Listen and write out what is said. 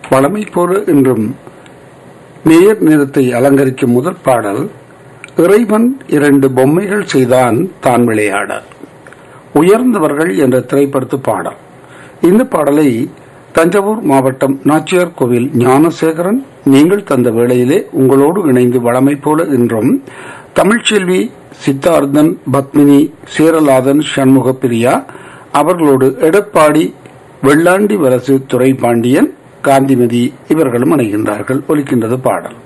வளமை போல இன்றும் நேர் நிறத்தை அலங்கரிக்கும் முதற் பாடல் இறைவன் இரண்டு பொம்மைகள் செய்தான் தான் விளையாட உயர்ந்தவர்கள் என்ற திரைப்படத்து பாடல் இந்த பாடலை தஞ்சாவூர் மாவட்டம் நாச்சியார் கோவில் ஞானசேகரன் நீங்கள் தந்த வேளையிலே உங்களோடு இணைந்து வளமை போல இன்றும் தமிழ்ச்செல்வி சித்தார்த்தன் பத்மினி சேரலாதன் சண்முக பிரியா அவர்களோடு எடப்பாடி வெள்ளாண்டி வரசு துறை பாண்டியன் காந்திமதி இவர்களும் இணைகின்றார்கள் ஒலிக்கின்றது பாடல்